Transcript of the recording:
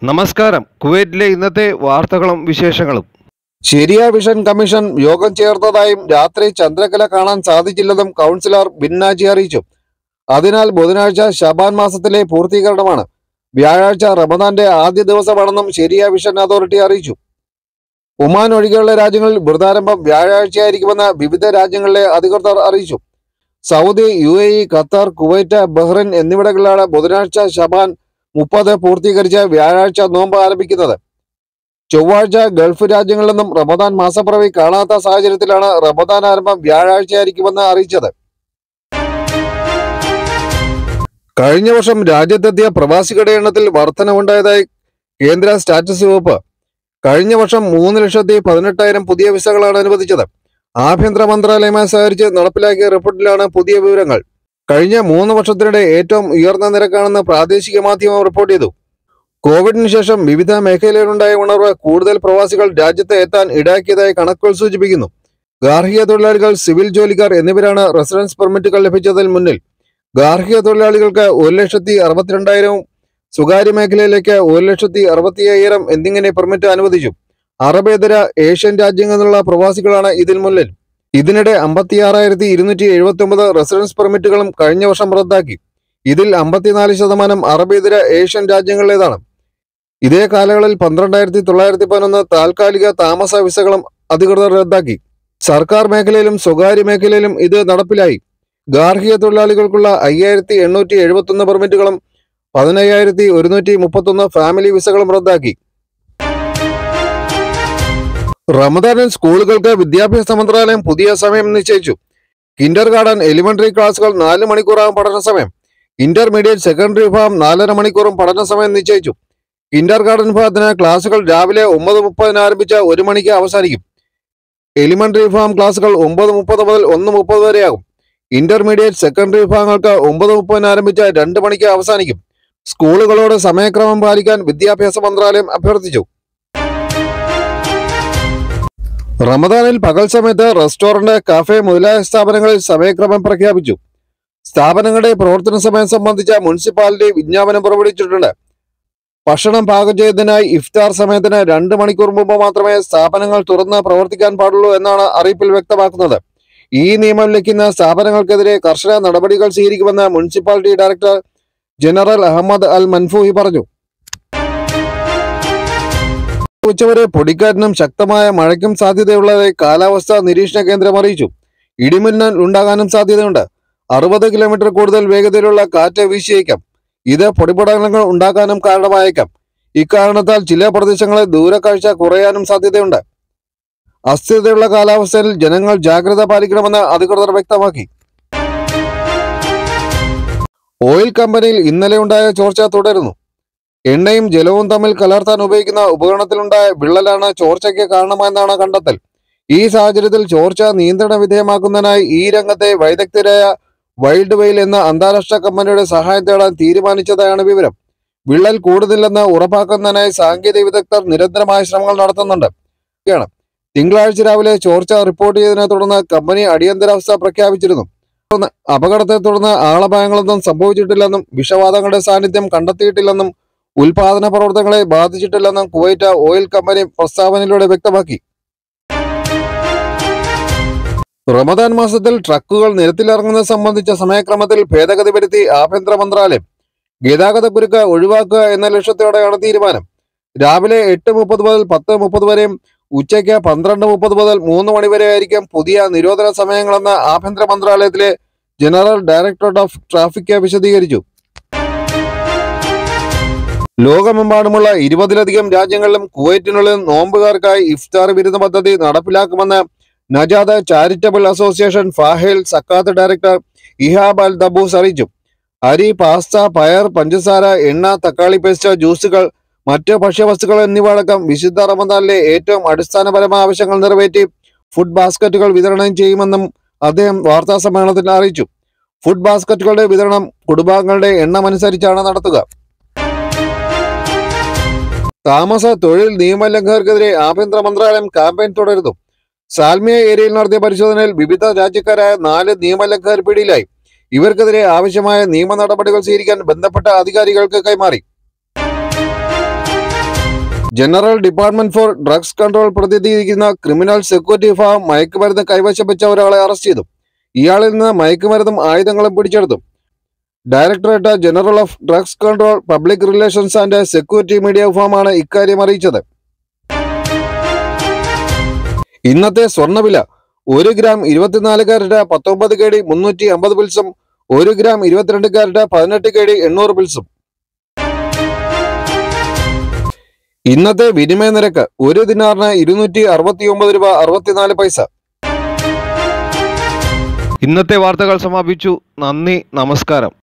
നമസ്കാരം കുവൈറ്റിലെ ഇന്നത്തെ വാർത്തകളും വിശേഷങ്ങളും ശരിയ വിഷൻ കമ്മീഷൻ യോഗം ചേർത്തതായും രാത്രി ചന്ദ്രകല കാണാൻ സാധിച്ചില്ലെന്നും കൗൺസിലർ ബിന്നാജി അറിയിച്ചു അതിനാൽ ബുധനാഴ്ച ശബാൻ മാസത്തിലെ പൂർത്തീകരണമാണ് വ്യാഴാഴ്ച റമദാന്റെ ആദ്യ ദിവസമാണെന്നും ശരിയ വിഷൻ അതോറിറ്റി അറിയിച്ചു ഒമാൻ ഒഴികെയുള്ള രാജ്യങ്ങളിൽ വ്രതാരംഭം വ്യാഴാഴ്ചയായിരിക്കുമെന്ന് വിവിധ രാജ്യങ്ങളിലെ അധികൃതർ അറിയിച്ചു Saudi U A E Qatar Kuwait Bahrain എന്നിവിടങ്ങളിലാണ് ബുധനാഴ്ച ശബാൻ മുപ്പത് പൂർത്തീകരിച്ച് വ്യാഴാഴ്ച നോമ്പ് ആരംഭിക്കുന്നത് ചൊവ്വാഴ്ച ഗൾഫ് രാജ്യങ്ങളിൽ നിന്നും റമദാൻ മാസപ്പിറവി കാണാത്ത സാഹചര്യത്തിലാണ് റമദാൻ ആരംഭം വ്യാഴാഴ്ചയായിരിക്കുമെന്ന് അറിയിച്ചത് കഴിഞ്ഞ വർഷം രാജ്യത്തെത്തിയ പ്രവാസികളുടെ എണ്ണത്തിൽ വർധനവുണ്ടായതായി കേന്ദ്ര സ്റ്റാറ്റസ് വകുപ്പ് കഴിഞ്ഞ വർഷം മൂന്ന് ലക്ഷത്തി പതിനെട്ടായിരം പുതിയ വിസകളാണ് അനുവദിച്ചത് ആഭ്യന്തര മന്ത്രാലയവുമായി സഹകരിച്ച് നടപ്പിലാക്കിയ റിപ്പോർട്ടിലാണ് പുതിയ വിവരങ്ങൾ കഴിഞ്ഞ മൂന്ന് വർഷത്തിനിടെ ഏറ്റവും ഉയർന്ന നിരക്കാണെന്ന് പ്രാദേശിക മാധ്യമം റിപ്പോർട്ട് ചെയ്തു കോവിഡിന് ശേഷം വിവിധ മേഖലയിലുണ്ടായ ഉണർവ് കൂടുതൽ പ്രവാസികൾ രാജ്യത്ത് എത്താൻ ഇടയാക്കിയതായി കണക്കുകൾ സൂചിപ്പിക്കുന്നു ഗാർഹിക തൊഴിലാളികൾ സിവിൽ ജോലിക്കാർ എന്നിവരാണ് റെസിഡൻസ് പെർമിറ്റുകൾ ലഭിച്ചതിൽ മുന്നിൽ ഗാർഹിക തൊഴിലാളികൾക്ക് ഒരു ലക്ഷത്തി അറുപത്തിരണ്ടായിരവും സ്വകാര്യ മേഖലയിലേക്ക് ഒരു ലക്ഷത്തി അറുപത്തി അയ്യായിരം എന്നിങ്ങനെ പെർമിറ്റ് അനുവദിച്ചു അറബേതര ഏഷ്യൻ രാജ്യങ്ങളിൽ നിന്നുള്ള പ്രവാസികളാണ് ഇതിൽ മുന്നിൽ ഇതിനിടെ അമ്പത്തിയാറായിരത്തി ഇരുന്നൂറ്റി എഴുപത്തി ഒമ്പത് റെസിഡൻസ് പെർമിറ്റുകളും കഴിഞ്ഞ വർഷം റദ്ദാക്കി ഇതിൽ അമ്പത്തിനാല് ശതമാനം അറബേതര ഏഷ്യൻ രാജ്യങ്ങളിലേതാണ് ഇതേ കാലയളവിൽ പന്ത്രണ്ടായിരത്തി തൊള്ളായിരത്തി പതിനൊന്ന് താൽക്കാലിക താമസ വിസകളും അധികൃതർ റദ്ദാക്കി സർക്കാർ മേഖലയിലും സ്വകാര്യ മേഖലയിലും ഇത് നടപ്പിലായി ഗാർഹിക തൊഴിലാളികൾക്കുള്ള അയ്യായിരത്തി എണ്ണൂറ്റി എഴുപത്തൊന്ന് പെർമിറ്റുകളും പതിനയ്യായിരത്തി ഒരുന്നൂറ്റി മുപ്പത്തൊന്ന് ഫാമിലി വിസകളും റദ്ദാക്കി റമദാനിൽ സ്കൂളുകൾക്ക് വിദ്യാഭ്യാസ മന്ത്രാലയം പുതിയ സമയം നിശ്ചയിച്ചു കിൻഡർ ഗാർഡൻ എലിമെന്ററി ക്ലാസുകൾ നാല് മണിക്കൂറാകും പഠന സമയം ഇന്റർമീഡിയറ്റ് സെക്കൻഡറി വിഭാഗം നാലര മണിക്കൂറും പഠന സമയം നിശ്ചയിച്ചു കിൻഡർ ഗാർഡൻ വിഭാഗത്തിന് ക്ലാസുകൾ രാവിലെ ഒമ്പത് മുപ്പതിന് ആരംഭിച്ച് ഒരു മണിക്ക് അവസാനിക്കും എലിമെന്ററി വിഭാഗം ക്ലാസുകൾ ഒമ്പത് മുപ്പത് മുതൽ ഒന്ന് മുപ്പത് വരെയാകും ഇന്റർമീഡിയറ്റ് സെക്കൻഡറി വിഭാഗങ്ങൾക്ക് ഒമ്പത് മുപ്പതിന് ആരംഭിച്ച് രണ്ട് മണിക്ക് അവസാനിക്കും സ്കൂളുകളോട് സമയക്രമം പാലിക്കാൻ വിദ്യാഭ്യാസ മന്ത്രാലയം അഭ്യർത്ഥിച്ചു റമദാനിൽ പകൽ സമയത്ത് റെസ്റ്റോറന്റ് കഫേ മുതലായ സ്ഥാപനങ്ങളിൽ സമയക്രമം പ്രഖ്യാപിച്ചു സ്ഥാപനങ്ങളുടെ പ്രവർത്തന സമയം സംബന്ധിച്ച മുനിസിപ്പാലിറ്റി വിജ്ഞാപനം പുറപ്പെടുവിച്ചിട്ടുണ്ട് ഭക്ഷണം പാകം ചെയ്തതിനായി ഇഫ്താർ സമയത്തിന് രണ്ട് മണിക്കൂർ മുമ്പ് മാത്രമേ സ്ഥാപനങ്ങൾ തുറന്ന് പ്രവർത്തിക്കാൻ പാടുള്ളൂ എന്നാണ് അറിയിപ്പിൽ വ്യക്തമാക്കുന്നത് ഈ നിയമം ലംഘിക്കുന്ന സ്ഥാപനങ്ങൾക്കെതിരെ കർശന നടപടികൾ സ്വീകരിക്കുമെന്ന് municipality director general Ahmed al Manfouhi പറഞ്ഞു ഉച്ചവരെ പൊടിക്കാറ്റിനും ശക്തമായ മഴയ്ക്കും സാധ്യതയുള്ളതായി കാലാവസ്ഥാ നിരീക്ഷണ കേന്ദ്രം അറിയിച്ചു ഇടിമിന്നൽ ഉണ്ടാകാനും സാധ്യതയുണ്ട് അറുപത് കിലോമീറ്റർ കൂടുതൽ വേഗതയിലുള്ള കാറ്റ് വീശിയേക്കാം ഇത് പൊടിപടലങ്ങൾ ഉണ്ടാക്കാനും കാരണമായേക്കാം ഇക്കാരണത്താൽ ചില പ്രദേശങ്ങളിൽ ദൂരക്കാഴ്ച കുറയാനും സാധ്യതയുണ്ട് അസ്ഥിരതയുള്ള കാലാവസ്ഥയിൽ ജനങ്ങൾ ജാഗ്രത പാലിക്കണമെന്ന് അധികൃതർ വ്യക്തമാക്കി ഓയിൽ കമ്പനിയിൽ ഇന്നലെ ഉണ്ടായ ചോർച്ച തുടരുന്നു എണ്ണയും ജലവും തമ്മിൽ കലർത്താൻ ഉപയോഗിക്കുന്ന ഉപകരണത്തിലുണ്ടായ വിള്ളലാണ് ചോർച്ചയ്ക്ക് കാരണമായെന്നാണ് കണ്ടെത്തൽ ഈ സാഹചര്യത്തിൽ ചോർച്ച നിയന്ത്രണ വിധേയമാക്കുന്നതിനായി ഈ രംഗത്തെ വൈദഗ്ധ്യരായ വൈൽഡ് വെയിൽ എന്ന അന്താരാഷ്ട്ര കമ്പനിയുടെ സഹായം തേടാൻ തീരുമാനിച്ചതായാണ് വിവരം വിള്ളൽ കൂടുന്നില്ലെന്ന് ഉറപ്പാക്കുന്നതിനായി സാങ്കേതിക വിദഗ്ധർ നിരന്തരമായ ശ്രമങ്ങൾ നടത്തുന്നുണ്ട് യാണ്. തിങ്കളാഴ്ച രാവിലെ ചോർച്ച റിപ്പോർട്ട് ചെയ്തതിനെ തുടർന്ന് കമ്പനി അടിയന്തരാവസ്ഥ പ്രഖ്യാപിച്ചിരുന്നു തുടർന്ന് അപകടത്തെ തുടർന്ന് ആളപായങ്ങളൊന്നും സംഭവിച്ചിട്ടില്ലെന്നും വിഷവാതങ്ങളുടെ സാന്നിധ്യം കണ്ടെത്തിയിട്ടില്ലെന്നും ഉൽപാദന പ്രവർത്തനങ്ങളെ ബാധിച്ചിട്ടില്ലെന്നും കുവൈറ്റ് ഓയിൽ കമ്പനി പ്രസ്താവനയിലൂടെ വ്യക്തമാക്കി റമദാൻ മാസത്തിൽ ട്രക്കുകൾ നിരത്തിലിറങ്ങുന്നത് സംബന്ധിച്ച സമയക്രമത്തിൽ ഭേദഗതി വരുത്തി ആഭ്യന്തര മന്ത്രാലയം ഗതാഗതക്കുരുക്ക് ഒഴിവാക്കുക എന്ന ലക്ഷ്യത്തോടെയാണ് തീരുമാനം രാവിലെ എട്ട് മുപ്പത് മുതൽ പത്ത് മുപ്പത് വരെയും ഉച്ചയ്ക്ക് പന്ത്രണ്ട് മുപ്പത് മുതൽ മൂന്ന് മണി വരെ ആയിരിക്കും പുതിയ നിരോധന സമയങ്ങളെന്ന് ആഭ്യന്തര മന്ത്രാലയത്തിലെ ജനറൽ ഡയറക്ടറേറ്റ് ഓഫ് ട്രാഫിക് വിശദീകരിച്ചു ലോകമെമ്പാടുമുള്ള ഇരുപതിലധികം രാജ്യങ്ങളിലും കുവൈറ്റിനുള്ളിൽ നോമ്പുകാർക്കായി ഇഫ്താർ വിരുദ്ധ പദ്ധതി നടപ്പിലാക്കുമെന്ന് നജാദ് ചാരിറ്റബിൾ അസോസിയേഷൻ ഫാഹേൽ സക്കാത്ത് ഡയറക്ടർ ഇഹാബ് അൽ ദബൂസ് അറിയിച്ചു അരി പാസ്ത പയർ പഞ്ചസാര എണ്ണ തക്കാളി പേസ്റ്റ് ജ്യൂസുകൾ മറ്റ് ഭക്ഷ്യവസ്തുക്കൾ എന്നിവ അടക്കം വിശുദ്ധ റമദാനിലെ ഏറ്റവും അടിസ്ഥാനപരമായ ആവശ്യങ്ങൾ നിറവേറ്റി ഫുഡ് ബാസ്ക്കറ്റുകൾ വിതരണം ചെയ്യുമെന്നും അദ്ദേഹം വാർത്താ സമ്മേളനത്തിൽ അറിയിച്ചു ഫുഡ് ബാസ്ക്കറ്റുകളുടെ വിതരണം കുടുംബാംഗങ്ങളുടെ എണ്ണം അനുസരിച്ചാണ് നടത്തുക താമസ തൊഴിൽ നിയമലംഘകർക്കെതിരെ ആഭ്യന്തര മന്ത്രാലയം ക്യാമ്പയിൻ തുടരുന്നു സാൽമിയ ഏരിയയിൽ നടത്തിയ പരിശോധനയിൽ വിവിധ രാജ്യക്കാരായ നാല് നിയമലംഘകർ പിടിയിലായി ഇവർക്കെതിരെ ആവശ്യമായ നിയമ നടപടികൾ സ്വീകരിക്കാൻ ബന്ധപ്പെട്ട അധികാരികൾക്ക് കൈമാറി general department for drugs control പ്രതിനിധീകരിക്കുന്ന ക്രിമിനൽ സെക്യൂരിറ്റി വിഭാഗം മയക്കുമരുന്ന് കൈവശം വെച്ച ഒരാളെ അറസ്റ്റ് ചെയ്തു ഇയാളിൽ നിന്ന് മയക്കുമരുന്നും ആയുധങ്ങളും പിടിച്ചെടുത്തു directorate general of drugs control public relations and security media വിഭാഗമാണ് ഇക്കാര്യം അറിയിച്ചത് ഇന്നത്തെ സ്വർണ്ണവില ഒരു ഗ്രാം ഇരുപത്തിനാല് കാരറ്റ് പത്തൊമ്പത് കെ ഡി മുന്നൂറ്റി അമ്പത് പിൽസും ഒരു ഗ്രാം ഇരുപത്തിരണ്ട് കാരറ്റ് പതിനെട്ട് കെ ഡി എണ്ണൂറ് പിൽസും ഇന്നത്തെ വിനിമയ നിരക്ക് ഒരു ദിനാറിന് ഇരുന്നൂറ്റി അറുപത്തി ഒമ്പത് രൂപ അറുപത്തിനാല് പൈസ ഇന്നത്തെ വാർത്തകൾ സമാപിച്ചു നന്ദി നമസ്കാരം